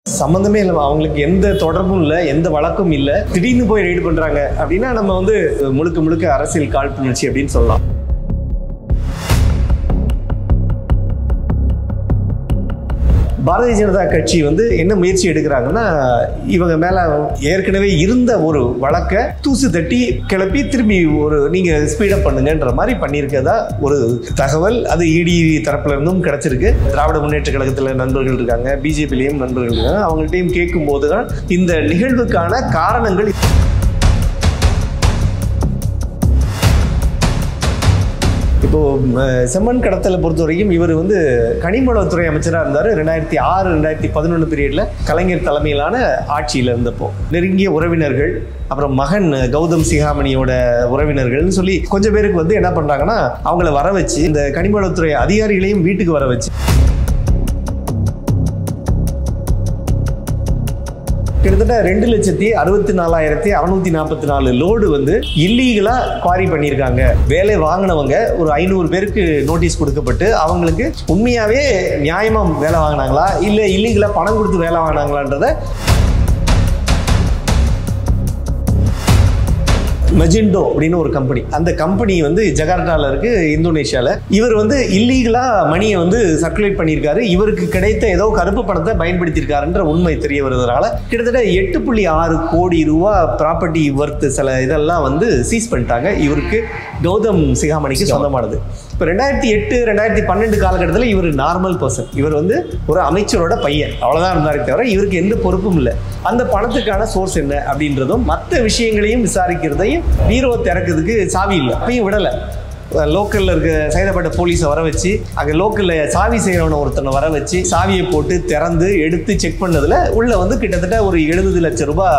சம்மந்தமே இல்லை அவங்களுக்கு எந்த தொடர்பும் இல்லை எந்த வழக்கும் இல்லை திடீர்னு போய் ரைடு பண்றாங்க அப்படின்னா நம்ம வந்து முழுக்க முழுக்க அரசியல் காழ்ப்புணர்ச்சி அப்படின்னு சொல்லலாம் பாரதிய ஜனதா கட்சி வந்து என்ன முயற்சி எடுக்கிறாங்கன்னா இவங்க மேல ஏற்கனவே இருந்த ஒரு வழக்கை தூசு தட்டி கிளப்பி திரும்பி ஒரு நீங்க ஸ்பீடப் பண்ணுங்கன்ற மாதிரி பண்ணியிருக்கதா ஒரு தகவல் அது இடி தரப்புல இருந்தும் கிடைச்சிருக்கு திராவிட முன்னேற்ற கழகத்துல நண்பர்கள் இருக்காங்க பிஜேபிலையும் நண்பர்கள் இருக்காங்க அவங்கள்ட்டையும் கேட்கும் போது தான் இந்த நிகழ்வுக்கான காரணங்கள் இப்போ ம, செம்மண் கடத்தலை பொறுத்த வரைக்கும் இவர் வந்து கனிமவளத்துறை அமைச்சராக இருந்தார் ரெண்டாயிரத்தி ஆறு ரெண்டாயிரத்தி பதினொன்று பீரியட்ல கலைஞர் தலைமையிலான ஆட்சியில் இருந்தப்போ நெருங்கிய உறவினர்கள் அப்புறம் மகன் கௌதம் சிகாமணியோட உறவினர்கள்னு சொல்லி கொஞ்சம் பேருக்கு வந்து என்ன பண்றாங்கன்னா அவங்கள வர வச்சு இந்த கனிமவளத்துறை அதிகாரிகளையும் வீட்டுக்கு வர வச்சு கிட்டத்தட்ட ரெண்டு லட்சத்தி அறுபத்தி நாலாயிரத்தி அறுநூத்தி நாற்பத்தி நாலு லோடு வந்து இல்லீகலா குவாரி பண்ணியிருக்காங்க வேலை வாங்கினவங்க ஒரு ஐநூறு பேருக்கு நோட்டீஸ் கொடுக்கப்பட்டு அவங்களுக்கு உண்மையாவே நியாயமா வேலை வாங்கினாங்களா இல்ல இல்லீகலா பணம் கொடுத்து வேலை வாங்கினாங்களான்றத மெஜிண்டோ அப்படின்னு ஒரு கம்பெனி அந்த கம்பெனி வந்து ஜகார்டால இருக்கு இந்தோனேஷியால இவர் வந்து இல்லீகலா மணியை வந்து சர்க்குலேட் பண்ணியிருக்காரு இவருக்கு கிடைத்த ஏதோ கருப்பு பணத்தை பயன்படுத்தியிருக்காருன்ற உண்மை தெரிய வருவதனால கிட்டத்தட்ட எட்டு புள்ளி ஆறு கோடி ரூபா ப்ராப்பர்ட்டி ஒர்த் சில இதெல்லாம் வந்து சீஸ் பண்ணிட்டாங்க இவருக்கு கௌதம் சிகாமணிக்கு சொந்தமானது இப்போ ரெண்டாயிரத்தி எட்டு ரெண்டாயிரத்தி பன்னெண்டு காலகட்டத்தில் இவர் நார்மல் பர்சன் இவர் வந்து ஒரு அமைச்சரோட பையன் அவ்வளோதான் இருந்தாரே தவிர இவருக்கு எந்த பொறுப்பும் இல்லை அந்த பணத்துக்கான சோர்ஸ் என்ன அப்படின்றதும் மற்ற விஷயங்களையும் விசாரிக்கிறதையும் பீரோ திறக்கிறதுக்கு சாவி இல்லை அப்பயும் விடலை லோக்கலில் இருக்க சைதாப்பேட்டை போலீஸை வர வச்சு அங்கே லோக்கலில் சாவி செய்கிறவனை ஒருத்தனை வர வச்சு சாவியை போட்டு திறந்து எடுத்து செக் பண்ணதில் உள்ள வந்து கிட்டத்தட்ட ஒரு எழுபது லட்சம் ரூபாய்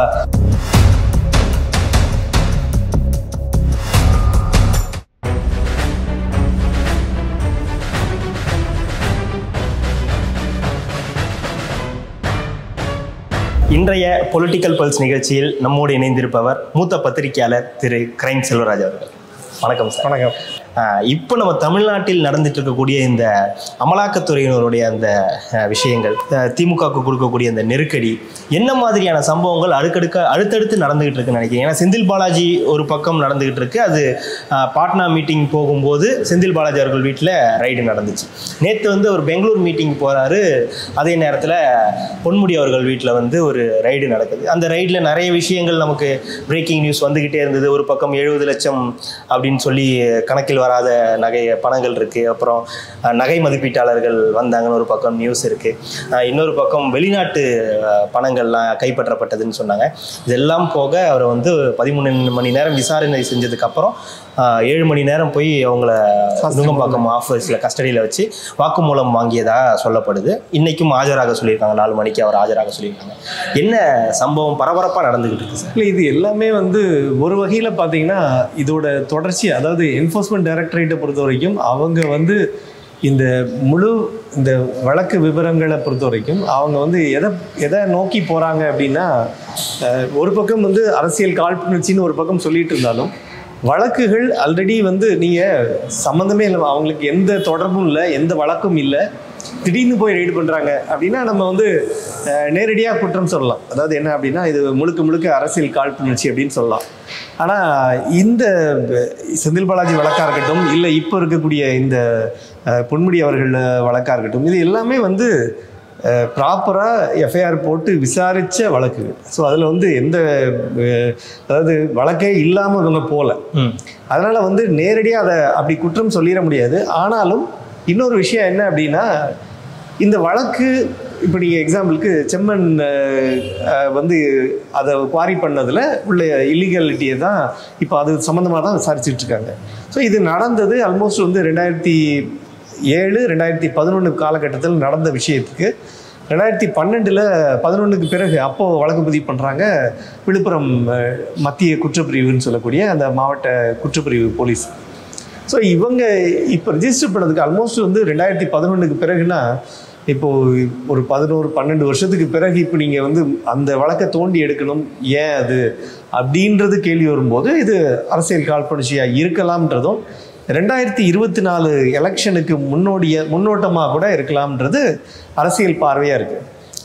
இன்றைய பொலிட்டிக்கல் பல்ஸ் நிகழ்ச்சியில் நம்மோடு இணைந்திருப்பவர் மூத்த பத்திரிகையாளர் திரு கிரைம் செல்வராஜ் அவர்கள் வணக்கம் சார் வணக்கம் ஆஹ் இப்போ நம்ம தமிழ்நாட்டில் நடந்துட்டு இருக்கக்கூடிய இந்த அமலாக்கத்துறையினருடைய அந்த ஆஹ், விஷயங்கள் ஆஹ், திமுகவுக்கு கொடுக்கக்கூடிய அந்த நெருக்கடி என்ன மாதிரியான சம்பவங்கள் அடுக்கடுக்க அடுத்தடுத்து நடந்துகிட்டு இருக்குன்னு நினைக்கிறீங்க ஏன்னா செந்தில் பாலாஜி ஒரு பக்கம் நடந்துகிட்டு இருக்கு அது ஆஹ், பாட்னா மீட்டிங் போகும்போது செந்தில் பாலாஜி அவர்கள் வீட்டில் ரைடு நடந்துச்சு நேற்று வந்து அவர் பெங்களூர் மீட்டிங் போறாரு அதே நேரத்தில் பொன்முடி அவர்கள் வீட்டில் வந்து ஒரு ரைடு நடக்குது அந்த ரைடில் நிறைய விஷயங்கள் நமக்கு பிரேக்கிங் நியூஸ் வந்துக்கிட்டே இருந்தது ஒரு பக்கம் எழுபது லட்சம் அப்படின்னு சொல்லி கணக்கில் வராத நகை பணங்கள் இருக்குது அப்புறம் அஹ், நகை மதிப்பீட்டாளர்கள் வந்தாங்கன்னு ஒரு பக்கம் நியூஸ் இருக்குது இன்னொரு பக்கம் வெளிநாட்டு அஹ், பணங்கள்லாம் கைப்பற்றப்பட்டதுன்னு சொன்னாங்க இதெல்லாம் போக அவரை வந்து பதிமூணு மணி நேரம் விசாரணை செஞ்சதுக்கப்புறம் ஏழு மணி நேரம் போய் அவங்கள நுங்கம்பாக்கம் ஆஃபீஸில் கஸ்டடியில் வச்சு வாக்குமூலம் வாங்கியதா சொல்லப்படுது இன்னைக்கும் ஆஜராக சொல்லியிருக்காங்க நாலு மணிக்கு அவர் ஆஜராக சொல்லியிருக்காங்க என்ன சம்பவம் பரபரப்பாக நடந்துகிட்டு இருக்கு சார் இல்லை இது எல்லாமே வந்து ஒரு வகையில் பார்த்தீங்கன்னா இதோட தொடர்ச்சி அதாவது என்ஃபோர்ஸ்மெண்ட் டைரக்டரேட்டை பொறுத்த வரைக்கும் அவங்க வந்து இந்த முழு இந்த வழக்கு விவரங்களை பொறுத்த வரைக்கும் அவங்க வந்து எதை எதை நோக்கி போகிறாங்க அப்படின்னா அஹ், ஒரு பக்கம் வந்து அரசியல் காழ்ப்புணர்ச்சின்னு ஒரு பக்கம் சொல்லிட்டு இருந்தாலும் வழக்குகள் ஆல்ரெடி வந்து நீங்கள் சம்மந்தமே இல்லை அவங்களுக்கு எந்த தொடர்பும் இல்லை எந்த வழக்கும் இல்லை திடீர்னு போய் ரைடு பண்ணுறாங்க அப்படின்னா நம்ம வந்து நேரடியாக குற்றம் சொல்லலாம் அதாவது என்ன அப்படின்னா இது முழுக்க முழுக்க அரசியல் காழ்ப்புணர்ச்சி அப்படின்னு சொல்லலாம் ஆனால் இந்த செந்தில் பாலாஜி வழக்காக இருக்கட்டும் இல்லை இப்போ இருக்கக்கூடிய இந்த அஹ், பொன்முடி அவர்கள் வழக்காக இருக்கட்டும் இது எல்லாமே வந்து ப்ராப்பராக எஃப்ஐஆர் போட்டு விசாரித்த வழக்குகள் ஸோ அதில் வந்து எந்த அஹ், அதாவது வழக்கே இல்லாமல் இவங்க போகல ம் அதனால் வந்து நேரடியாக அதை அப்படி குற்றம் சொல்லிட முடியாது ஆனாலும் இன்னொரு விஷயம் என்ன அப்படின்னா இந்த வழக்கு இப்போ நீங்கள் எக்ஸாம்பிளுக்கு செம்மண் அஹ், அஹ், வந்து அதை குவாரி பண்ணதில் உள்ள இல்லீகலிட்டியை தான் இப்போ அது சம்மந்தமாக தான் விசாரிச்சுட்டு இருக்காங்க ஸோ இது நடந்தது ஆல்மோஸ்ட் வந்து ரெண்டாயிரத்தி ஏழு ரெண்டாயிரத்தி பதினொன்று காலகட்டத்தில் நடந்த விஷயத்துக்கு ரெண்டாயிரத்தி பன்னெண்டில் பதினொன்றுக்கு பிறகு அப்போது வழக்கு பதிவு பண்ணுறாங்க விழுப்புரம் அஹ், மத்திய குற்றப்பிரிவுன்னு சொல்லக்கூடிய அந்த மாவட்ட குற்றப்பிரிவு போலீஸ் ஸோ இவங்க இப்போ ரிஜிஸ்டர் பண்ணதுக்கு ஆல்மோஸ்ட் வந்து ரெண்டாயிரத்தி பதினொன்றுக்கு பிறகுனா இப்போ ஒரு பதினோரு பன்னெண்டு வருஷத்துக்கு பிறகு இப்போ நீங்கள் வந்து அந்த வழக்கை தோண்டி எடுக்கணும் ஏன் அது அப்படின்றது கேள்வி வரும்போது இது அரசியல் காழ்ப்புணர்ச்சியாக இருக்கலாம்ன்றதும் ரெண்டாயிரத்தி இருபத்தி நாலு எலெக்ஷனுக்கு முன்னோடிய முன்னோட்டமாக கூட இருக்கலாம்ன்றது அரசியல் பார்வையாக இருக்குது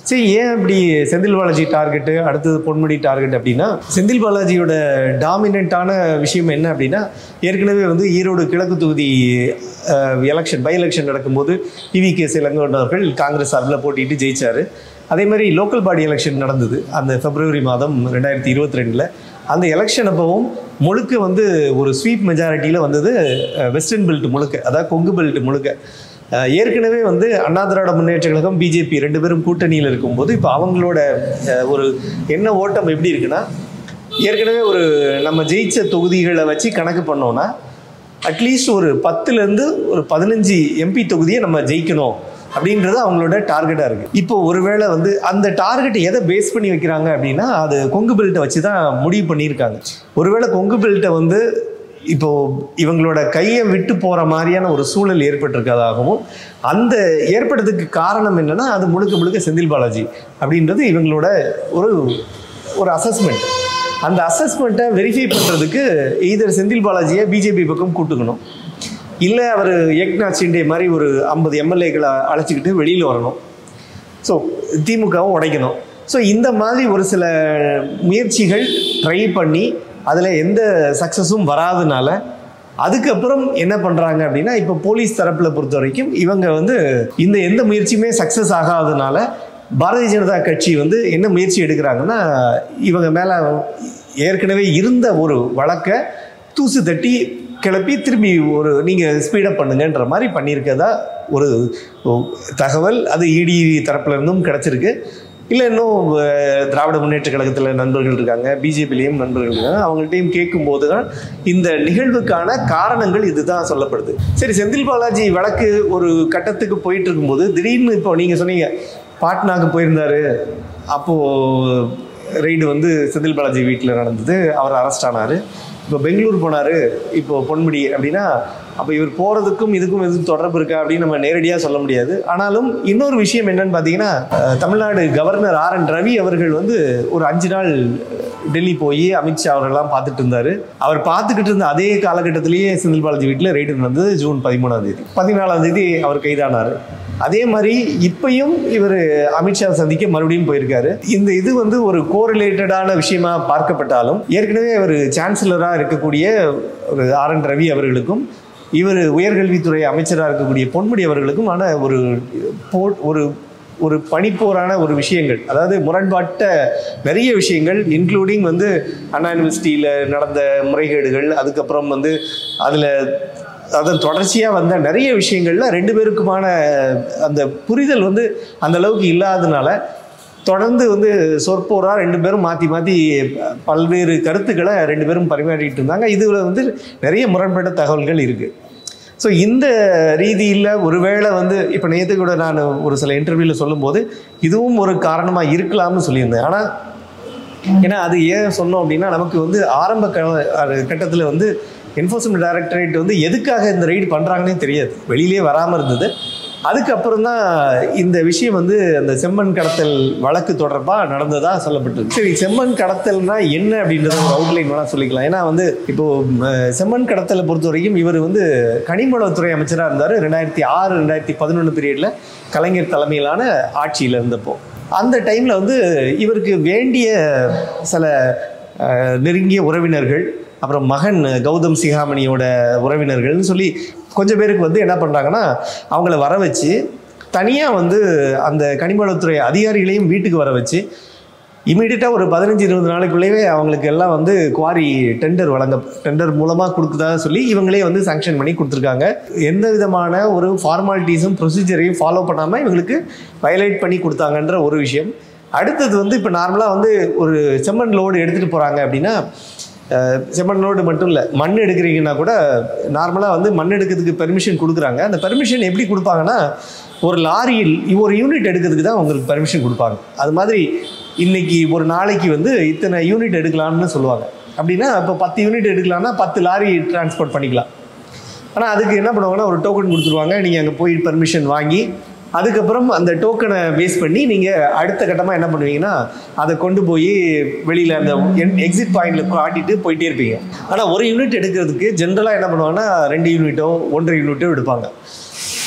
சரி ஏன் இப்படி செந்தில் பாலாஜி டார்கெட்டு அடுத்தது பொன்முடி டார்கெட் அப்படின்னா செந்தில் பாலாஜியோட டாமினண்ட்டான விஷயம் என்ன அப்படின்னா ஏற்கனவே வந்து ஈரோடு கிழக்கு தொகுதி எலெக்ஷன் பை எலெக்ஷன் நடக்கும்போது டிவி கே இளங்கோவன் அவர்கள் காங்கிரஸ் சார்பில் போட்டிட்டு ஜெயிச்சாரு அதே மாதிரி லோக்கல் பாடி எலெக்ஷன் நடந்தது அந்த பிப்ரவரி மாதம் ரெண்டாயிரத்தி இருபத்தி ரெண்டில் அந்த எலெக்ஷன் அப்பவும் முழுக்க வந்து ஒரு ஸ்வீப் மெஜாரிட்டியில் வந்தது வெஸ்டர்ன் பெல்ட் முழுக்க அதாவது கொங்கு பெல்ட் முழுக்க அஹ் ஏற்கனவே வந்து அண்ணா திராவிட முன்னேற்ற கழகம் பிஜேபி ரெண்டு பேரும் கூட்டணியில் இருக்கும்போது இப்போ அவங்களோட அஹ், ஒரு என்ன ஓட்டம் எப்படி இருக்குன்னா ஏற்கனவே ஒரு நம்ம ஜெயிச்ச தொகுதிகளை வச்சு கணக்கு பண்ணோம்னா அட்லீஸ்ட் ஒரு பத்துலேருந்து ஒரு பதினஞ்சு எம்பி தொகுதியை நம்ம ஜெயிக்கணும் அப்படின்றது அவங்களோட டார்கெட்டாக இருக்குது இப்போ ஒருவேளை வந்து அந்த டார்கெட் எதை பேஸ் பண்ணி வைக்கிறாங்க அப்படின்னா அது கொங்கு பெல்ட்டை வச்சு தான் முடிவு பண்ணியிருக்காங்க ஒருவேளை கொங்கு பெல்ட்டை வந்து இப்போ இவங்களோட கையை விட்டு போற மாதிரியான ஒரு சூழல் ஏற்பட்டிருக்கதாகவும் அந்த ஏற்பட்டதுக்கு காரணம் என்னன்னா அது முழுக்க முழுக்க செந்தில் பாலாஜி அப்படின்றது இவங்களோட ஒரு ஒரு அசஸ்மெண்ட் அந்த அசஸ்மெண்ட்டை வெரிஃபை பண்ணுறதுக்கு ஈதர் செந்தில் பாலாஜியை பிஜேபி பக்கம் கூட்டுக்கணும் இல்லை அவர் ஏக்நாத் ஷிண்டே மாதிரி ஒரு ஐம்பது எம்எல்ஏக்களை அழைச்சிக்கிட்டு வெளியில் வரணும் ஸோ திமுகவும் உடைக்கணும் ஸோ இந்த மாதிரி ஒரு சில முயற்சிகள் ட்ரை பண்ணி அதில் எந்த சக்ஸஸும் வராதனால அதுக்கப்புறம் என்ன பண்ணுறாங்க அப்படின்னா இப்போ போலீஸ் தரப்பில் பொறுத்த வரைக்கும் இவங்க வந்து இந்த எந்த முயற்சியுமே சக்ஸஸ் ஆகாதனால பாரதிய ஜனதா கட்சி வந்து என்ன முயற்சி எடுக்கிறாங்கன்னா இவங்க மேலே ஏற்கனவே இருந்த ஒரு வழக்கை தூசு தட்டி கிளப்பி திரும்பி ஒரு நீங்கள் ஸ்பீடப் பண்ணுங்கன்ற மாதிரி பண்ணியிருக்கதா ஒரு தகவல் அது இடி தரப்புல இருந்தும் கிடச்சிருக்கு இல்லை இன்னும் அஹ், திராவிட முன்னேற்ற கழகத்தில் நண்பர்கள் இருக்காங்க பிஜேபிலையும் நண்பர்கள் இருக்காங்க அவங்கள்ட்டையும் கேட்கும்போது தான் இந்த நிகழ்வுக்கான காரணங்கள் இதுதான் சொல்லப்படுது சரி செந்தில் பாலாஜி வழக்கு ஒரு கட்டத்துக்கு போயிட்டு இருக்கும்போது திடீர்னு இப்போ நீங்கள் சொன்னீங்க பாட்னாக்கு போயிருந்தாரு அப்போது ரெய்டு வந்து செந்தில் பாலாஜி வீட்டில் நடந்தது அவர் அரெஸ்ட் ஆனார் இப்போ பெங்களூர் போனார் இப்போ பொன்முடி அப்படின்னா அப்போ இவர் போகிறதுக்கும் இதுக்கும் எதுவும் தொடர்பு இருக்கா அப்படின்னு நம்ம நேரடியாக சொல்ல முடியாது ஆனாலும் இன்னொரு விஷயம் என்னன்னு பார்த்தீங்கன்னா அஹ், Tamil Nadu governor R N Ravi அவர்கள் வந்து ஒரு அஞ்சு நாள் டெல்லி போய் அமித்ஷா அவரெல்லாம் பார்த்துட்டு இருந்தார் அவர் பார்த்துக்கிட்டு இருந்த அதே காலகட்டத்திலேயே செந்தில் பாலாஜி வீட்டில் ரெய்டு நடந்தது ஜூன் பதிமூணாம் தேதி பதினாலாம் தேதி அவர் கைதானார் அதே மாதிரி இப்பயும் இவர் அமித்ஷா சந்திக்க மறுபடியும் போயிருக்காரு இந்த இது வந்து ஒரு கோரிலேட்டடான விஷயமா பார்க்கப்பட்டாலும் ஏற்கனவே அவர் சான்சலராக இருக்கக்கூடிய ஒரு ஆர் என் ரவி அவர்களுக்கும் இவர் உயர்கல்வித்துறை அமைச்சராக இருக்கக்கூடிய பொன்முடி அவர்களுக்கும் ஆன ஒரு போ ஒரு ஒரு பனிப்போரான ஒரு விஷயங்கள் அதாவது முரண்பாட்ட நிறைய விஷயங்கள் இன்க்ளூடிங் வந்து அண்ணா யூனிவர்சிட்டியில் நடந்த முறைகேடுகள் அதுக்கப்புறம் வந்து அதில் அதன் தொடர்ச்சியாக வந்த நிறைய விஷயங்கள்ல ரெண்டு பேருக்குமான அந்த புரிதல் வந்து அந்த அளவுக்கு இல்லாதனால தொடர்ந்து வந்து சொற்போராக ரெண்டு பேரும் மாற்றி மாற்றி பல்வேறு கருத்துக்களை ரெண்டு பேரும் பரிமாறிட்டு இருந்தாங்க இதில் வந்து நிறைய முரண்பட்ட தகவல்கள் இருக்குது ஸோ இந்த ரீதியில் ஒருவேளை வந்து இப்போ நேற்று கூட நான் ஒரு சில இன்டர்வியூவில் சொல்லும்போது இதுவும் ஒரு காரணமாக இருக்கலாம்னு சொல்லியிருந்தேன் ஆனால் ஏன்னா அது ஏன் சொன்னோம் அப்படின்னா நமக்கு வந்து ஆரம்ப கட்டத்தில் வந்து என்ஃபோர்ஸ்மெண்ட் டைரக்டரேட் வந்து எதுக்காக இந்த ரெய்டு பண்ணுறாங்கன்னே தெரியாது வெளியிலே வராமல் இருந்தது அதுக்கப்புறம் தான் இந்த விஷயம் வந்து அந்த செம்மண் கடத்தல் வழக்கு தொடர்பாக நடந்ததா சொல்லப்பட்டது சரி செம்மண் கடத்தல்னா என்ன அப்படின்றத ஒரு அவுட்லைன் வேணா சொல்லிக்கலாம் ஏன்னா வந்து இப்போ ம, செம்மண் கடத்தலை பொறுத்த வரைக்கும் இவர் வந்து கனிமவளத்துறை அமைச்சராக இருந்தார் ரெண்டாயிரத்தி ஆறு ரெண்டாயிரத்தி பதினொன்று பீரியடில் கலைஞர் தலைமையிலான ஆட்சியில் இருந்தப்போ அந்த டைமில் வந்து இவருக்கு வேண்டிய சில அஹ், நெருங்கிய உறவினர்கள் அப்புறம் மகன் கௌதம் சிகாமணியோட உறவினர்கள்னு சொல்லி கொஞ்சம் பேருக்கு வந்து என்ன பண்ணுறாங்கன்னா அவங்கள வர வச்சு தனியாக வந்து அந்த கனிமவளத்துறை அதிகாரிகளையும் வீட்டுக்கு வர வச்சு இமீடியட்டாக ஒரு பதினஞ்சு இருபது நாளைக்குள்ளேயே அவங்களுக்கு எல்லாம் வந்து குவாரி டெண்டர் வழங்க டெண்டர் மூலமாக கொடுக்குதா சொல்லி இவங்களே வந்து சாங்ஷன் பண்ணி கொடுத்துருக்காங்க எந்த விதமான ஒரு ஃபார்மாலிட்டிஸும் ப்ரொசீஜரையும் ஃபாலோ பண்ணாமல் இவங்களுக்கு வயலேட் பண்ணி கொடுத்தாங்கன்ற ஒரு விஷயம் அடுத்தது வந்து இப்போ நார்மலாக வந்து ஒரு செம்மண் லோடு எடுத்துகிட்டு போகிறாங்க அப்படின்னா அஹ், செம்மண் லோடு மட்டும் இல்லை மண் எடுக்கிறீங்கன்னா கூட நார்மலாக வந்து மண் எடுக்கிறதுக்கு பெர்மிஷன் கொடுக்குறாங்க அந்த பெர்மிஷன் எப்படி கொடுப்பாங்கன்னா ஒரு லாரியில் ஒரு யூனிட் எடுக்கிறதுக்கு தான் உங்களுக்கு பெர்மிஷன் கொடுப்பாங்க அது மாதிரி இன்னைக்கு ஒரு நாளைக்கு வந்து இத்தனை யூனிட் எடுக்கலாம்னு சொல்லுவாங்க அப்படின்னா இப்போ பத்து யூனிட் எடுக்கலாம்னா பத்து லாரி டிரான்ஸ்போர்ட் பண்ணிக்கலாம் ஆனால் அதுக்கு என்ன பண்ணுவாங்கன்னா ஒரு டோக்கன் கொடுத்துருவாங்க நீங்கள் அங்கே போய் பர்மிஷன் வாங்கி அதுக்கப்புறம் அந்த டோக்கனை பேஸ் பண்ணி நீங்கள் அடுத்த கட்டமாக என்ன பண்ணுவீங்கன்னா அதை கொண்டு போய் வெளியில் அந்த எக்ஸிட் பாயிண்டில் காட்டிட்டு போயிட்டே இருப்பீங்க ஆனால் ஒரு யூனிட் எடுக்கிறதுக்கு ஜென்ரலாக என்ன பண்ணுவாங்கன்னா ரெண்டு யூனிட்டோ ஒன்றரை யூனிட்டோ எடுப்பாங்க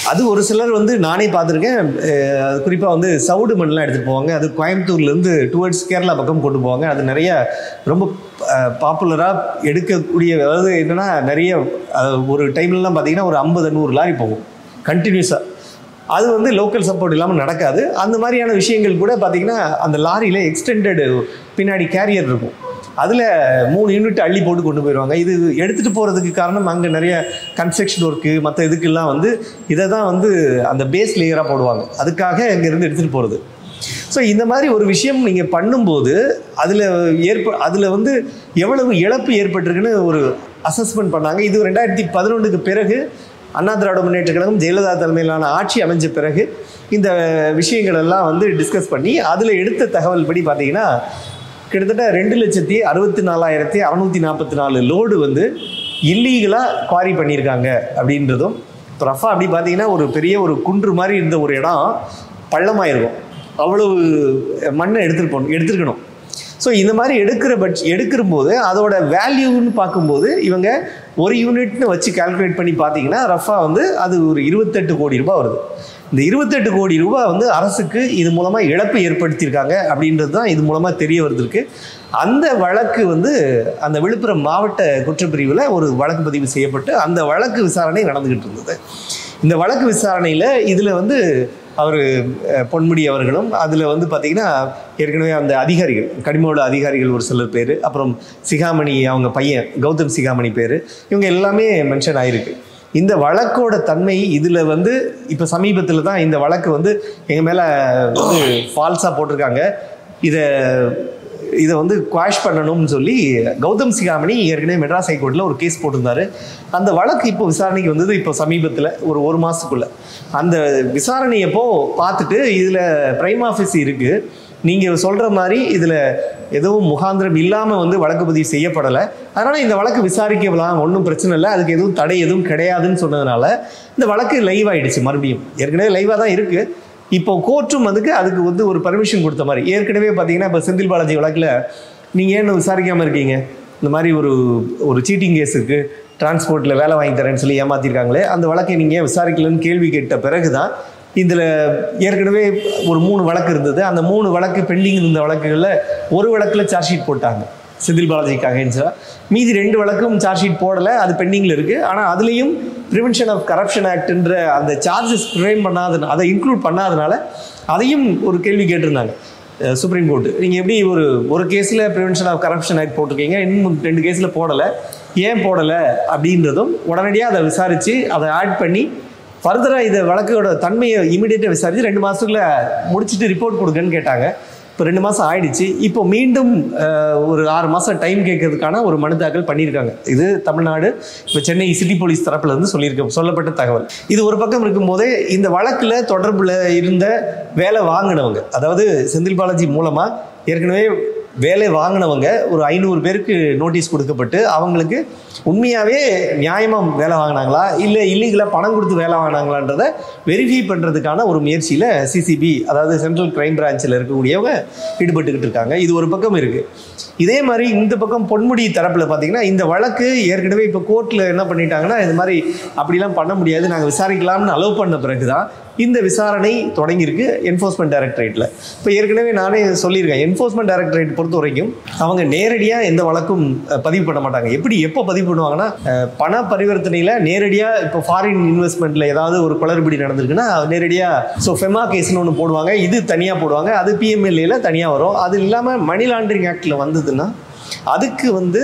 அது ஒரு சிலர் வந்து நானே பார்த்துருக்கேன் குறிப்பாக வந்து சவுடு மண்லாம் எடுத்துகிட்டு போவாங்க அது கோயம்புத்தூர்லேருந்து டுவர்ட்ஸ் கேரளா பக்கம் கொண்டு போவாங்க அது நிறைய ரொம்ப பாப்புலராக எடுக்கக்கூடிய அதாவது என்னென்னா நிறைய அஹ், ஒரு டைம்லலாம் பார்த்தீங்கன்னா ஒரு ஐம்பது நூறு லாரி போகும் கண்டினியூஸாக அது வந்து லோக்கல் சப்போர்ட் இல்லாமல் நடக்காது அந்த மாதிரியான விஷயங்கள் கூட பார்த்தீங்கன்னா அந்த லாரியில் எக்ஸ்டெண்டட் பின்னாடி கேரியர் இருக்கும் அதில் மூணு யூனிட் அள்ளி போட்டு கொண்டு போயிடுவாங்க இது எடுத்துகிட்டு போகிறதுக்கு காரணம் அங்கே நிறைய கன்ஸ்ட்ரக்ஷன் ஒர்க்கு மற்ற இதுக்கெல்லாம் வந்து இதை தான் வந்து அந்த பேஸ் லேயராக போடுவாங்க அதுக்காக இங்கேருந்து எடுத்துகிட்டு போகிறது ஸோ இந்த மாதிரி ஒரு விஷயம் நீங்கள் பண்ணும்போது அதில் ஏற்ப அதில் வந்து எவ்வளவு இழப்பு ஏற்பட்டிருக்குன்னு ஒரு அசஸ்மெண்ட் பண்ணாங்க இது ரெண்டாயிரத்தி பதினொன்றுக்கு பிறகு அண்ணா திராவிட முன்னேற்ற கழகம் ஜெயலலிதா தலைமையிலான ஆட்சி அமைஞ்ச பிறகு இந்த விஷயங்கள் எல்லாம் வந்து டிஸ்கஸ் பண்ணி அதில் எடுத்த தகவல் படி பார்த்தீங்கன்னா கிட்டத்தட்ட ரெண்டு லட்சத்தி அறுபத்தி நாலாயிரத்தி அறநூற்றி நாற்பத்தி நாலு லோடு வந்து இல்லீகலாக குவாரி பண்ணியிருக்காங்க அப்படின்றதும் இப்போ ரஃபா அப்படி பார்த்தீங்கன்னா ஒரு பெரிய ஒரு குன்று மாதிரி இருந்த ஒரு இடம் பள்ளமாக இருக்கும் அவ்வளவு மண்ணை எடுத்துட்டு போகணும் எடுத்துருக்கணும் ஸோ இந்த மாதிரி எடுக்கிற பட்ச எடுக்கிற போது அதோட வேல்யூன்னு பார்க்கும்போது இவங்க ஒரு யூனிட்னு வச்சு கால்குலேட் பண்ணி பார்த்தீங்கன்னா ரஃபா வந்து அது ஒரு இருபத்தெட்டு கோடி ரூபாய் வருது இந்த இருபத்தெட்டு கோடி ரூபாய் வந்து அரசுக்கு இது மூலமாக இழப்பு ஏற்படுத்தியிருக்காங்க அப்படின்றது தான் இது மூலமாக தெரிய வருதுருக்கு அந்த வழக்கு வந்து அந்த விழுப்புரம் மாவட்ட குற்றப்பிரிவில் ஒரு வழக்கு பதிவு செய்யப்பட்டு அந்த வழக்கு விசாரணை நடந்துக்கிட்டு இருந்தது இந்த வழக்கு விசாரணையில் இதில் வந்து அவர் பொன்முடி அவர்களும் அதில் வந்து பார்த்திங்கன்னா ஏற்கனவே அந்த அதிகாரிகள் கனிமோட அதிகாரிகள் ஒரு சிலர் பேர் அப்புறம் சிகாமணி அவங்க பையன் கௌதம் சிகாமணி பேர் இவங்க எல்லாமே மென்ஷன் ஆயிருக்கு இந்த வழக்கோட தன்மை இதில் வந்து இப்போ சமீபத்தில் தான் இந்த வழக்கு வந்து எங்கள் மேலே வந்து ஃபால்ஸாக போட்டிருக்காங்க இதை இதை வந்து குவாஷ் பண்ணணும்னு சொல்லி கௌதம் சிகாமணி ஏற்கனவே மெட்ராஸ் ஹைகோர்ட்டில் ஒரு கேஸ் போட்டிருந்தாரு அந்த வழக்கு இப்போ விசாரணைக்கு வந்தது இப்போ சமீபத்தில் ஒரு ஒரு மாதத்துக்குள்ள அந்த விசாரணையப்போ பார்த்துட்டு இதில் பிரைம் ஆஃபீஸ் இருக்குது நீங்கள் சொல்கிற மாதிரி இதில் எதுவும் முகாந்திரம் இல்லாமல் வந்து வழக்கு பதிவு செய்யப்படலை அதனால் இந்த வழக்கு விசாரிக்கலாம் ஒன்றும் பிரச்சனை இல்லை அதுக்கு எதுவும் தடை எதுவும் கிடையாதுன்னு சொன்னதுனால இந்த வழக்கு லைவ் ஆயிடுச்சு மறுபடியும் ஏற்கனவே லைவாக தான் இருக்குது இப்போ கோர்ட்டும் அதுக்கு அதுக்கு வந்து ஒரு பர்மிஷன் கொடுத்த மாதிரி ஏற்கனவே பார்த்தீங்கன்னா இப்போ செந்தில் பாலாஜி வழக்கில் நீங்கள் ஏன் விசாரிக்காமல் இருக்கீங்க இந்த மாதிரி ஒரு ஒரு சீட்டிங் கேஸ் இருக்குது டிரான்ஸ்போர்ட்டில் வேலை வாங்கி தரேன்னு சொல்லி ஏமாத்திருக்காங்களே அந்த வழக்கை நீங்கள் ஏன் விசாரிக்கலன்னு கேள்வி கேட்ட பிறகு தான் இதில் ஏற்கனவே ஒரு மூணு வழக்கு இருந்தது அந்த மூணு வழக்கு பெண்டிங் இருந்த வழக்குகளில் ஒரு வழக்கில் சார்ஜ் ஷீட் போட்டாங்க செந்தில் பாலாஜிக்காக இருந்துச்சா மீதி ரெண்டு வழக்கும் சார்ஜ் ஷீட் போடலை அது பெண்டிங்கில் இருக்குது ஆனால் அதுலேயும் ப்ரிவென்ஷன் ஆஃப் கரப்ஷன் ஆக்ட்ன்ற அந்த சார்ஜஸ் ஃப்ரேம் பண்ணாத அதை இன்க்ளூட் பண்ணாதனால அதையும் ஒரு கேள்வி கேட்டிருந்தாங்க அஹ் சுப்ரீம் கோர்ட்டு நீங்கள் எப்படி ஒரு ஒரு கேஸில் ப்ரிவென்ஷன் ஆஃப் கரப்ஷன் ஆக்ட் போட்டிருக்கீங்க இன்னும் ரெண்டு கேஸில் போடலை ஏன் போடலை அப்படின்றதும் உடனடியாக அதை விசாரித்து அதை ஆட் பண்ணி ஃபர்தராக இதை வழக்கோட தன்மையை இமீடியட்டாக விசாரித்து ரெண்டு மாதத்துக்குள்ள முடிச்சுட்டு ரிப்போர்ட் கொடுங்கன்னு கேட்டாங்க இப்போ ரெண்டு மாதம் ஆயிடுச்சு இப்போ மீண்டும் அஹ், ஒரு ஆறு மாதம் டைம் கேட்கறதுக்கான ஒரு மனு தாக்கல் பண்ணியிருக்காங்க இது தமிழ்நாடு இப்போ சென்னை சிட்டி போலீஸ் தரப்புல இருந்து சொல்லியிருக்க சொல்லப்பட்ட தகவல் இது ஒரு பக்கம் இருக்கும்போதே இந்த வழக்கில் தொடர்பில் இருந்த வேலை வாங்கினவங்க அதாவது செந்தில் பாலாஜி மூலமாக ஏற்கனவே வேலை வாங்கினவங்க ஒரு ஐநூறு பேருக்கு நோட்டீஸ் கொடுக்கப்பட்டு அவங்களுக்கு உண்மையாகவே நியாயமாக வேலை வாங்கினாங்களா இல்லை இல்லீகலாக பணம் கொடுத்து வேலை வாங்கினாங்களான்றதை வெரிஃபை பண்ணுறதுக்கான ஒரு முயற்சியில் சிசிபி அதாவது சென்ட்ரல் கிரைம் பிரான்ச்சில் இருக்கக்கூடியவங்க ஈடுபட்டுக்கிட்டு இருக்காங்க இது ஒரு பக்கம் இருக்குது இதே மாதிரி இந்த பக்கம் பொன்முடி தரப்பில் பார்த்தீங்கன்னா இந்த வழக்கு ஏற்கனவே இப்போ கோர்ட்டில் என்ன பண்ணிட்டாங்கன்னா இது மாதிரி அப்படிலாம் பண்ண முடியாது நாங்கள் விசாரிக்கலாம்னு அலோவ் பண்ண பிறகு தான் இந்த விசாரணை தொடங்கியிருக்கு என்ஃபோர்ஸ்மெண்ட் டைரக்டரேட்டில் இப்போ ஏற்கனவே நானே சொல்லியிருக்கேன் என்ஃபோர்ஸ்மெண்ட் டைரக்டரேட் பொறுத்த வரைக்கும் அவங்க நேரடியாக எந்த வழக்கும் அஹ், பதிவு பண்ண மாட்டாங்க எப்படி எப்போ பதிவு பண்ணுவாங்கன்னா அஹ், பண பரிவர்த்தனையில் நேரடியாக இப்போ ஃபாரின் இன்வெஸ்ட்மெண்ட்டில் ஏதாவது ஒரு குளறுபடி நடந்திருக்குன்னா நேரடியாக ஸோ ஃபெமா கேஸ்னு ஒன்று போடுவாங்க இது தனியாக போடுவாங்க அது பிஎம்எல்ஏல தனியாக வரும் அது இல்லாமல் மணி லாண்டரிங் ஆக்டில் வந்ததுன்னா அதுக்கு வந்து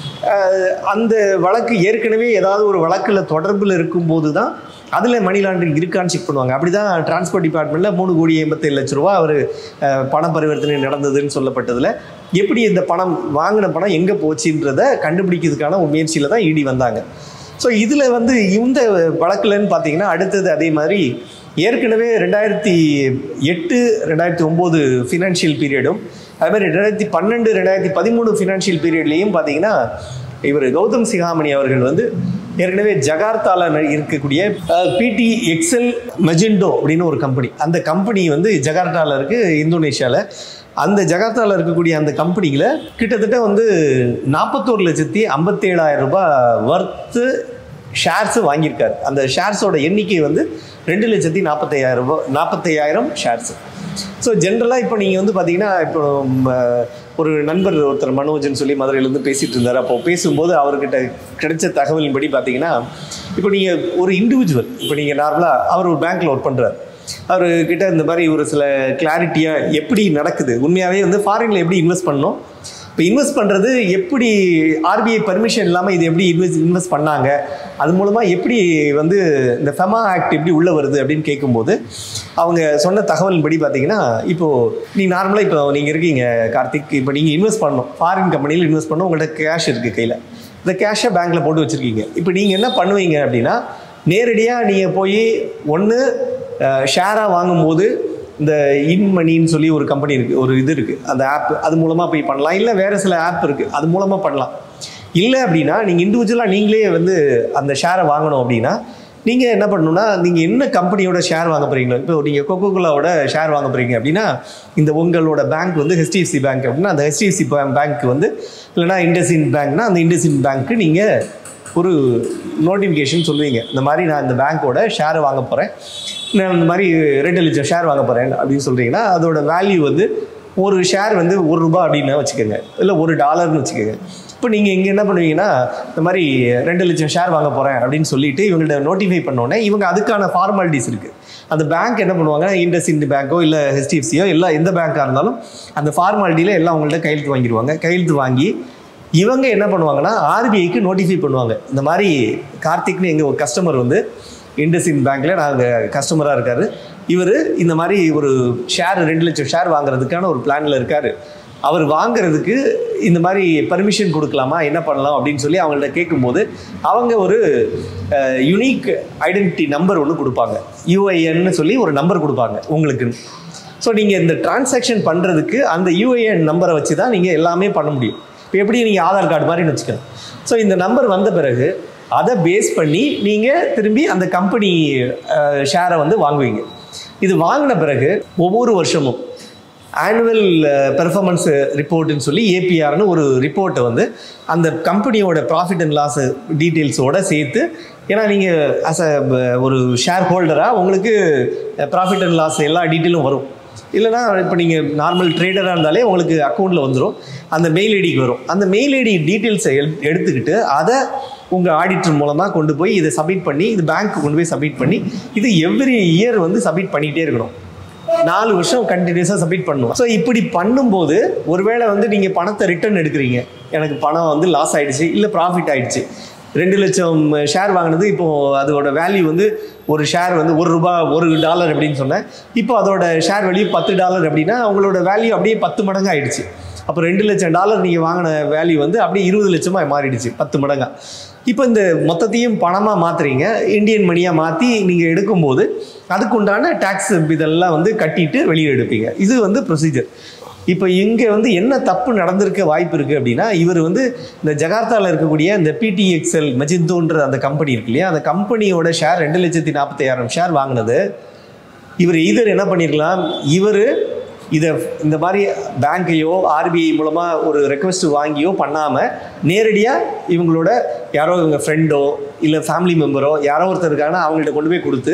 அஹ், அந்த வழக்கு ஏற்கனவே ஏதாவது ஒரு வழக்கில் தொடர்பில் இருக்கும்போது தான் அதில் மணி லாண்டரிங் இருக்கான்னு செக் பண்ணுவாங்க அப்படி தான் டிரான்ஸ்போர்ட் டிபார்ட்மெண்ட்டில் மூணு கோடி எண்பத்தேழு லட்ச ரூபா அவர் பண பரிவர்த்தனை நடந்ததுன்னு சொல்லப்பட்டதில் எப்படி இந்த பணம் வாங்கின பணம் எங்கே போச்சுன்றதை கண்டுபிடிக்கிறதுக்கான ஒரு முயற்சியில் தான் இடி வந்தாங்க ஸோ இதில் வந்து இந்த வழக்குலன்னு பார்த்தீங்கன்னா அடுத்தது அதே மாதிரி ஏற்கனவே ரெண்டாயிரத்தி எட்டு ரெண்டாயிரத்தி ஒம்பது ஃபினான்ஷியல் பீரியடும் அதே மாதிரி ரெண்டாயிரத்தி பன்னெண்டு ரெண்டாயிரத்தி பதிமூணு ஃபினான்ஷியல் பீரியட்லேயும் பார்த்தீங்கன்னா இவர் கௌதம் சிகாமணி அவர்கள் வந்து ஏற்கனவே ஜகார்த்தால ந- இருக்கக்கூடிய பிடி எக்ஸல் மெஜெண்டோ அப்படின்னு ஒரு கம்பெனி அந்த கம்பெனி வந்து ஜகார்த்தால இருக்கு இந்தோனேஷியாவில் அந்த ஜகார்த்தால இருக்கக்கூடிய அந்த கம்பெனியில் கிட்டத்தட்ட வந்து நாற்பத்தோரு லட்சத்தி ஐம்பத்தேழாயிரம் ரூபாய் வர்த்து ஷேர்ஸு வாங்கியிருக்காரு அந்த ஷேர்ஸோட எண்ணிக்கை வந்து ரெண்டு லட்சத்தி நாற்பத்தையாயிரம் ரூபாய் நாற்பத்தையாயிரம் ஷேர்ஸு ஸோ ஜென்ரலாக இப்போ நீங்கள் வந்து பார்த்தீங்கன்னா இப்போ ம, ஒரு நண்பர் ஒருத்தர் மனோஜ்னு சொல்லி மதுரையிலேருந்து பேசிகிட்டு இருந்தார் அப்போ பேசும்போது அவர்கிட்ட கிடைச்ச தகவலின்படி பார்த்தீங்கன்னா இப்போ நீங்கள் ஒரு இண்டிவிஜுவல் இப்போ நீங்கள் நார்மலாக அவர் ஒரு பேங்க்கில் ஒர்க் பண்ணுறாரு அவர்கிட்ட இந்த மாதிரி ஒரு சில கிளாரிட்டியாக எப்படி நடக்குது உண்மையாகவே வந்து ஃபாரினில் எப்படி இன்வெஸ்ட் பண்ணணும் இப்போ இன்வெஸ்ட் பண்ணுறது எப்படி ஆர்பிஐ பர்மிஷன் இல்லாமல் இது எப்படி இன்வெஸ்ட் இன்வெஸ்ட் பண்ணாங்க அது மூலமாக எப்படி வந்து இந்த ஃபெமா ஆக்ட் எப்படி உள்ளே வருது அப்படின்னு கேட்கும்போது அவங்க சொன்ன தகவலின்படி பார்த்தீங்கன்னா இப்போது நீ நார்மலாக இப்போ நீங்கள் இருக்கீங்க கார்த்திக் இப்போ நீங்கள் இன்வெஸ்ட் பண்ணணும் ஃபாரின் கம்பெனியில் இன்வெஸ்ட் பண்ணணும் உங்கள்கிட்ட கேஷ் இருக்குது கையில் இந்த கேஷை பேங்க்கில் போட்டு வச்சுருக்கீங்க இப்போ நீங்கள் என்ன பண்ணுவீங்க அப்படின்னா நேரடியாக நீங்கள் போய் ஒன்று ஷேராக வாங்கும்போது இந்த இன்மணின்னு சொல்லி ஒரு கம்பெனி இருக்குது ஒரு இது இருக்குது அந்த ஆப் அது மூலமாக போய் பண்ணலாம் இல்லை வேறு சில ஆப் இருக்குது அது மூலமாக பண்ணலாம் இல்லை அப்படின்னா நீங்கள் இண்டிவிஜுவலாக நீங்களே வந்து அந்த ஷேரை வாங்கணும் அப்படின்னா நீங்கள் என்ன பண்ணணும்னா நீங்கள் என்ன கம்பெனியோட ஷேர் வாங்க போகிறீங்களோ இப்போ நீங்கள் கோகோகோலாவோட ஷேர் வாங்க போகிறீங்க அப்படின்னா இந்த உங்களோட பேங்க் வந்து ஹெச்டிஎஃப்சி பேங்க் அப்படின்னா அந்த ஹெச்டிஎஃப்சி பேங்க் வந்து இல்லைனா இண்டஸ்இன் பேங்க்னா அந்த இண்டஸ்இன் பேங்க்கு நீங்கள் ஒரு நோட்டிஃபிகேஷன் சொல்லுவீங்க இந்த மாதிரி நான் இந்த பேங்க்கோட ஷேர் வாங்க போகிறேன் நான் இந்த மாதிரி ரெண்டு லட்சம் ஷேர் வாங்க போகிறேன் அப்படின்னு சொல்கிறீங்கன்னா அதோட வேல்யூ வந்து ஒரு ஷேர் வந்து ஒரு ரூபா அப்படின்னு வச்சுக்கோங்க இல்லை ஒரு டாலர்னு வச்சுக்கோங்க இப்போ நீங்கள் இங்கே என்ன பண்ணுவீங்கன்னா இந்த மாதிரி ரெண்டு லட்சம் ஷேர் வாங்க போகிறேன் அப்படின்னு சொல்லிட்டு இவங்கள்ட்ட நோட்டிஃபை பண்ணோன்னே இவங்க அதுக்கான ஃபார்மாலிட்டிஸ் இருக்குது அந்த பேங்க் என்ன பண்ணுவாங்க இண்டஸ்இண்ட் பேங்க்கோ இல்லை ஹெச்டிஎஃப்சியோ எல்லா எந்த பேங்க்காக இருந்தாலும் அந்த ஃபார்மாலிட்டியில் எல்லாம் அவங்கள்ட்ட கையெழுத்து வாங்கிடுவாங்க கையெழுத்து வாங்கி இவங்க என்ன பண்ணுவாங்கன்னா ஆர்பிஐக்கு நோட்டிஃபை பண்ணுவாங்க இந்த மாதிரி கார்த்திக்னு எங்கள் ஒரு கஸ்டமர் வந்து இண்டஸ்இன் பேங்க்கில் நாங்கள் கஸ்டமராக இருக்கார் இவர் இந்த மாதிரி ஒரு ஷேர் ரெண்டு லட்சம் ஷேர் வாங்குறதுக்கான ஒரு பிளானில் இருக்கார் அவர் வாங்குறதுக்கு இந்த மாதிரி பர்மிஷன் கொடுக்கலாமா என்ன பண்ணலாம் அப்படின்னு சொல்லி அவங்கள்ட்ட கேட்கும்போது அவங்க ஒரு யுனிக் ஐடென்டிட்டி நம்பர் ஒன்று கொடுப்பாங்க யூஐஎன்னு சொல்லி ஒரு நம்பர் கொடுப்பாங்க உங்களுக்குன்னு ஸோ நீங்கள் இந்த டிரான்சாக்ஷன் பண்ணுறதுக்கு அந்த யூஏஎன் நம்பரை வச்சு தான் நீங்கள் எல்லாமே பண்ண முடியும் இப்போ எப்படி நீங்கள் ஆதார் கார்டு மாதிரின்னு வச்சுக்கணும் ஸோ இந்த நம்பர் வந்த பிறகு அதை பேஸ் பண்ணி நீங்கள் திரும்பி அந்த கம்பெனி ஷேரை வந்து வாங்குவீங்க இது வாங்கின பிறகு ஒவ்வொரு வருஷமும் ஆனுவல் பெர்ஃபார்மன்ஸ் ரிப்போர்ட்னு சொல்லி ஏபிஆர்னு ஒரு ரிப்போர்ட்டை வந்து அந்த கம்பெனியோட ப்ராஃபிட் அண்ட் லாஸ் டீட்டெயில்ஸோட சேர்த்து ஏன்னா நீங்கள் ஆஸ் அ ஒரு ஷேர் ஹோல்டராக உங்களுக்கு ப்ராஃபிட் அண்ட் லாஸ் எல்லா டீட்டெயிலும் வரும் இல்லைனா இப்போ நீங்கள் நார்மல் ட்ரேடராக இருந்தாலே உங்களுக்கு அக்கௌண்ட்டில் வந்துடும் அந்த மெயில் ஐடிக்கு வரும் அந்த மெயில் ஐடி டீட்டெயில்ஸை எடுத்துக்கிட்டு அதை உங்கள் ஆடிட்டர் மூலமாக கொண்டு போய் இதை சப்மிட் பண்ணி இது பேங்க்கு கொண்டு போய் சப்மிட் பண்ணி இது எவ்ரி இயர் வந்து சப்மிட் பண்ணிகிட்டே இருக்கணும் நாலு வருஷம் கண்டினியூஸாக சப்மிட் பண்ணுவோம் ஸோ இப்படி பண்ணும்போது ஒருவேளை வந்து நீங்கள் பணத்தை ரிட்டர்ன் எடுக்கிறீங்க எனக்கு பணம் வந்து லாஸ் ஆயிடுச்சு இல்லை ப்ராஃபிட் ஆயிடுச்சு ரெண்டு லட்சம் ஷேர் வாங்கினது இப்போ அதோட வேல்யூ வந்து ஒரு ஷேர் வந்து ஒரு ரூபா ஒரு டாலர் அப்படின்னு சொன்னேன் இப்போ அதோட ஷேர் வேல்யூ பத்து டாலர் அப்படின்னா உங்களோட வேல்யூ அப்படியே பத்து மடங்கு ஆயிடுச்சு அப்போ ரெண்டு லட்சம் டாலர் நீங்கள் வாங்கின வேல்யூ வந்து அப்படியே இருபது லட்சமாக மாறிடுச்சு பத்து மடங்கா இப்போ இந்த மொத்தத்தையும் பணமாக மாற்றுறீங்க இந்தியன் மணியாக மாற்றி நீங்கள் எடுக்கும்போது அதுக்குண்டான டேக்ஸ் இதெல்லாம் வந்து கட்டிட்டு வெளியே எடுப்பீங்க இது வந்து ப்ரொசீஜர் இப்போ இங்கே வந்து என்ன தப்பு நடந்திருக்க வாய்ப்பு இருக்குது அப்படின்னா இவர் வந்து இந்த ஜகார்த்தாவில் இருக்கக்கூடிய இந்த பிடிஎக்ஸ்எல் மெஜிந்தோன்ற அந்த கம்பெனி இருக்கு இல்லையா அந்த கம்பெனியோட ஷேர் ரெண்டு லட்சத்தி நாற்பத்தாயிரம் ஷேர் வாங்கினது இவர் இதர் என்ன பண்ணியிருக்கலாம் இவர் இதை இந்த மாதிரி பேங்கையோ ஆர்பிஐ மூலமாக ஒரு ரெக்வஸ்ட் வாங்கியோ பண்ணாமல் நேரடியாக இவங்களோட யாரோ இவங்க ஃப்ரெண்டோ இல்லை ஃபேமிலி மெம்பரோ யாரோ ஒருத்தர் இருக்காங்கன்னா அவங்கள்ட்ட கொண்டு போய் கொடுத்து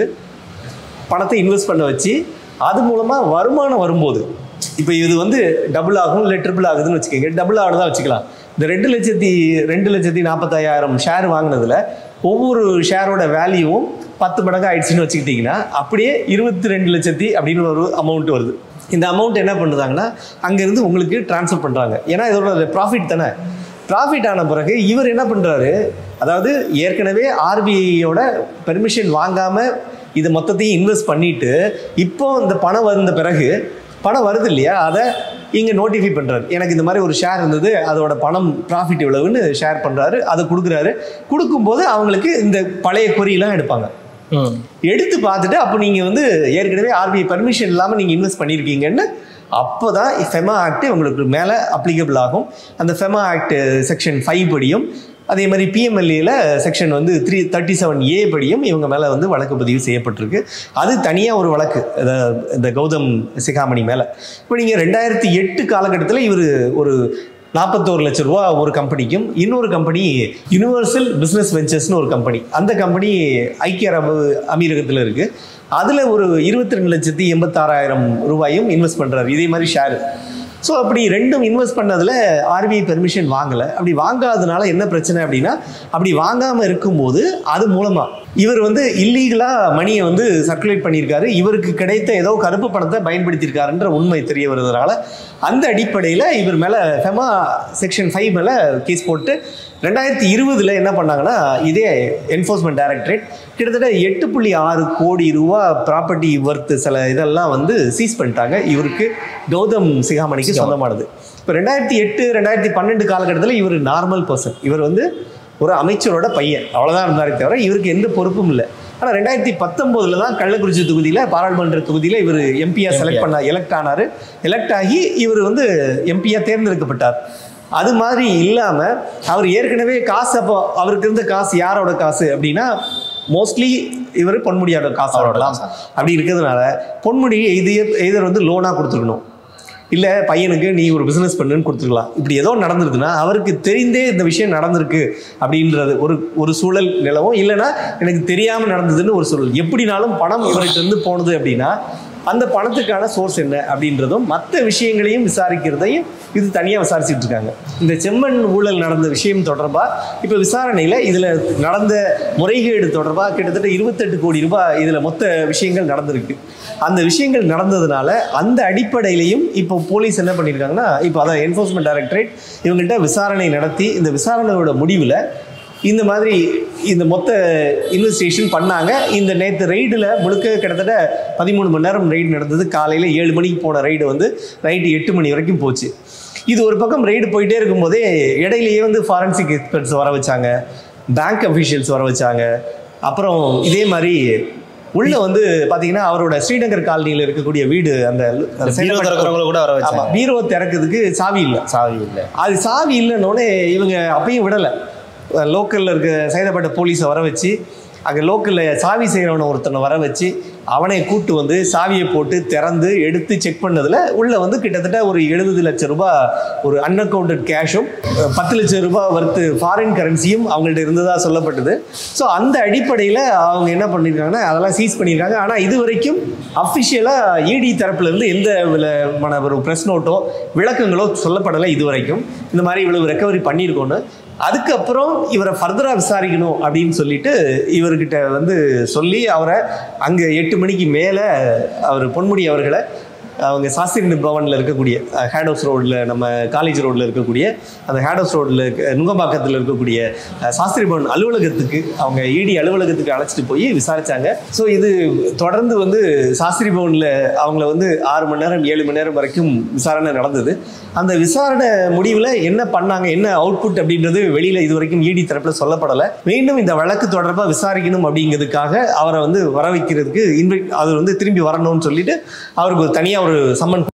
பணத்தை இன்வெஸ்ட் பண்ண வச்சு அது மூலமாக வருமானம் வரும்போது இப்போ இது வந்து டபுள் ஆகும் இல்லை ட்ரிபிள் ஆகுதுன்னு வச்சுக்கோங்க டபுள் ஆகுதான் வச்சுக்கலாம் இந்த ரெண்டு லட்சத்தி ரெண்டு லட்சத்தி நாற்பத்தாயிரம் ஷேர் வாங்கினதுல ஒவ்வொரு ஷேரோட வேல்யூவும் பத்து மடங்கு ஆயிடுச்சுன்னு வச்சுக்கிட்டிங்கன்னா அப்படியே இருபத்தி ரெண்டு லட்சத்தி அப்படின்னு ஒரு அமௌண்ட் வருது இந்த அமௌண்ட் என்ன பண்ணுறாங்கன்னா அங்கேருந்து உங்களுக்கு ட்ரான்ஸ்ஃபர் பண்ணுறாங்க ஏன்னா இதோட ப்ராஃபிட் தானே ப்ராஃபிட் ஆன பிறகு இவர் என்ன பண்ணுறாரு அதாவது ஏற்கனவே ஆர்பிஐயோட பெர்மிஷன் வாங்காமல் இது மொத்தத்தையும் இன்வெஸ்ட் பண்ணிட்டு இப்போ இந்த பணம் வந்த பிறகு பணம் வருது இல்லையா அதை இங்கே நோட்டிஃபை பண்ணுறாரு எனக்கு இந்த மாதிரி ஒரு ஷேர் இருந்தது அதோட பணம் ப்ராஃபிட் இவ்வளவுன்னு ஷேர் பண்ணுறாரு அதை கொடுக்குறாரு கொடுக்கும்போது அவங்களுக்கு இந்த பழைய கொரியெல்லாம் எடுப்பாங்க ம் எடுத்து பார்த்துட்டு அப்போ நீங்கள் வந்து ஏற்கனவே ஆர்பிஐ பர்மிஷன் இல்லாமல் நீங்கள் இன்வெஸ்ட் பண்ணியிருக்கீங்கன்னு அப்போ தான் ஃபெமா ஆக்ட் உங்களுக்கு மேலே அப்ளிகபிள் ஆகும் அந்த ஃபெமா ஆக்ட் செக்ஷன் ஃபைவ் படியும் அதே மாதிரி பிஎம்எல்ஏல செக்ஷன் வந்து த்ரீ தேர்ட்டி செவன் ஏ படியும் இவங்க மேலே வந்து வழக்கு பதிவு செய்யப்பட்டிருக்கு அது தனியாக ஒரு வழக்கு இந்த- இந்த கௌதம் சிகாமணி மேலே இப்போ நீங்கள் ரெண்டாயிரத்தி எட்டு காலகட்டத்தில் இவர் ஒரு நாற்பத்தோரு லட்ச ரூபா ஒரு கம்பெனிக்கும் இன்னொரு கம்பெனி யுனிவர்சல் பிஸ்னஸ் வெஞ்சர்ஸ்னு ஒரு கம்பெனி அந்த கம்பெனி ஐக்கிய அரபு அமீரகத்தில் இருக்குது அதில் ஒரு இருபத்தி ரெண்டு லட்சத்தி எண்பத்தாறாயிரம் ரூபாயும் இன்வெஸ்ட் பண்ணுறாரு இதே மாதிரி ஷேர் ஸோ அப்படி ரெண்டும் இன்வெஸ்ட் பண்ணதில் ஆர்பிஐ பெர்மிஷன் வாங்கலை அப்படி வாங்காததுனால என்ன பிரச்சனை அப்படின்னா அப்படி வாங்காமல் இருக்கும்போது அது மூலமாக இவர் வந்து இல்லீகலாக மணியை வந்து சர்க்குலேட் பண்ணியிருக்காரு இவருக்கு கிடைத்த ஏதோ கருப்பு பணத்தை பயன்படுத்தியிருக்காருன்ற உண்மை தெரிய வருவதனால அந்த அடிப்படையில் இவர் மேலே ஃபெமா செக்ஷன் ஃபைவ் மேலே கேஸ் போட்டு ரெண்டாயிரத்தி இருபதில் என்ன பண்ணாங்கன்னா இதே என்ஃபோர்ஸ்மெண்ட் டைரக்டரேட் கிட்டத்தட்ட எட்டு புள்ளி ஆறு கோடி ரூபா ப்ராப்பர்ட்டி ஒர்த்து சில இதெல்லாம் வந்து சீஸ் பண்ணிட்டாங்க இவருக்கு கௌதம் சிகாமணிக்கு சொந்தமானது இப்போ ரெண்டாயிரத்தி எட்டு ரெண்டாயிரத்தி பன்னெண்டு காலகட்டத்தில் இவர் நார்மல் பர்சன் இவர் வந்து ஒரு அமைச்சரோட பையன் அவ்வளோதான் இருந்தாரே தவிர இவருக்கு எந்த பொறுப்பும் இல்லை ஆனால் ரெண்டாயிரத்தி பத்தொம்போதில் தான் கள்ளக்குறிச்சி தொகுதியில் பாராளுமன்ற தொகுதியில் இவர் எம்பியா செலக்ட் பண்ண எலெக்ட் ஆனார் எலெக்ட் ஆகி இவர் வந்து எம்பியா தேர்ந்தெடுக்கப்பட்டார் அது மாதிரி இல்லாமல் அவர் ஏற்கனவே காசு அப்போ அவருக்கு இருந்த காசு யாரோட காசு அப்படின்னா மோஸ்ட்லி இவர் பொன்முடியோட காசு அவரோடலாம் அப்படி இருக்கிறதுனால பொன்முடி இது எதிர் வந்து லோனாக கொடுத்துருக்கணும் இல்லை பையனுக்கு நீ ஒரு பிஸ்னஸ் பண்ணுன்னு கொடுத்துருக்கலாம் இப்படி ஏதோ நடந்திருக்குன்னா அவருக்கு தெரிந்தே இந்த விஷயம் நடந்திருக்கு அப்படின்றது ஒரு ஒரு சூழல் நிலவும் இல்லைன்னா எனக்கு தெரியாமல் நடந்ததுன்னு ஒரு சூழல் எப்படினாலும் பணம் இவர்கிட்ட இருந்து போனது அப்படின்னா அந்த பணத்துக்கான சோர்ஸ் என்ன அப்படின்றதும் மற்ற விஷயங்களையும் விசாரிக்கிறதையும் இது தனியாக விசாரிச்சுட்டு இருக்காங்க இந்த செம்மண் ஊழல் நடந்த விஷயம் தொடர்பாக இப்போ விசாரணையில் இதில் நடந்த முறைகேடு தொடர்பாக கிட்டத்தட்ட இருபத்தெட்டு கோடி ரூபாய் இதில் மொத்த விஷயங்கள் நடந்திருக்கு அந்த விஷயங்கள் நடந்ததுனால அந்த அடிப்படையிலையும் இப்போ போலீஸ் என்ன பண்ணியிருக்காங்கன்னா இப்போ அதான் என்ஃபோர்ஸ்மெண்ட் டைரக்டரேட் இவங்கள்ட்ட விசாரணை நடத்தி இந்த விசாரணையோட முடிவில் இந்த மாதிரி இந்த மொத்த இன்வெஸ்டிகேஷன் பண்ணாங்க இந்த நேற்று ரெய்டில் முழுக்க கிட்டத்தட்ட பதிமூணு மணி நேரம் ரெய்டு நடந்தது காலையில் ஏழு மணிக்கு போன ரெய்டு வந்து நைட்டு எட்டு மணி வரைக்கும் போச்சு இது ஒரு பக்கம் ரெய்டு போயிட்டே இருக்கும்போதே இடையிலேயே வந்து ஃபாரன்சிக் எக்ஸ்பர்ட்ஸ் வர வச்சாங்க பேங்க் அஃபீஷியல்ஸ் வர வச்சாங்க அப்புறம் இதே மாதிரி உள்ள வந்து பாத்தீங்கன்னா அவரோட ஸ்ரீநகர் காலனியில் இருக்கக்கூடிய வீடு அந்த பீரோ திறக்கிறவங்கள கூட வர ஆமா, வச்சாங்க பீரோ திறக்கிறதுக்கு சாவி இல்லை சாவி இல்லை அது சாவி இல்லைன்னொடனே இவங்க அப்பயும் விடலை லோக்கலில் இருக்க சைதாப்பேட்டை போலீஸை வர வச்சு அங்கே லோக்கலில் சாவி செய்கிறவனை ஒருத்தனை வர வச்சு அவனை கூட்டு வந்து சாவியை போட்டு திறந்து எடுத்து செக் பண்ணதில் உள்ளே வந்து கிட்டத்தட்ட ஒரு எழுபது லட்சம் ரூபாய் ஒரு அன்அக்கௌண்டட் கேஷும் பத்து லட்சம் ரூபாய் வர்த்து ஃபாரின் கரன்சியும் அவங்கள்ட்ட இருந்ததாக சொல்லப்பட்டது ஸோ அந்த அடிப்படையில் அவங்க என்ன பண்ணியிருக்காங்கன்னா அதெல்லாம் சீஸ் பண்ணியிருக்காங்க ஆனால் இது வரைக்கும் அஃபிஷியலாக இடி தரப்புலேருந்து எந்த விதமான ஒரு ப்ரெஸ் நோட்டோ விளக்கங்களோ சொல்லப்படலை இது வரைக்கும் இந்த மாதிரி இவ்வளவு ரெக்கவரி பண்ணியிருக்கோன்னு அதுக்கப்புறம் இவரை ஃபர்தராக விசாரிக்கணும் அப்படின்னு சொல்லிட்டு இவர்கிட்ட வந்து சொல்லி அவரை அங்கே எட்டு மணிக்கு மேலே அவர் பொன்முடி அவர்களை அவங்க சாஸ்திரி பவனில் இருக்கக்கூடிய ஹேட் ஹவுஸ் ரோடில் நம்ம காலேஜ் ரோட்டில் இருக்கக்கூடிய அந்த ஹேட் ஹவுஸ் ரோட்டில் நுங்கம்பாக்கத்தில் இருக்கக்கூடிய அஹ், சாஸ்திரி பவன் அலுவலகத்துக்கு அவங்க இடி அலுவலகத்துக்கு அழைச்சிட்டு போய் விசாரிச்சாங்க ஸோ இது தொடர்ந்து வந்து சாஸ்திரி பவனில் அவங்கள வந்து ஆறு மணி நேரம் ஏழு மணி நேரம் வரைக்கும் விசாரணை நடந்தது அந்த விசாரணை முடிவில் என்ன பண்ணாங்க என்ன அவுட்புட் அப்படின்றது வெளியில் இது வரைக்கும் இடி தரப்பில் சொல்லப்படலை மீண்டும் இந்த வழக்கு தொடர்பாக விசாரிக்கணும் அப்படிங்கிறதுக்காக அவரை வந்து வர வைக்கிறதுக்கு இன்வைட் அவர் வந்து திரும்பி வரணும்னு சொல்லிட்டு அவருக்கு தனியாக ஒரு சம்மன்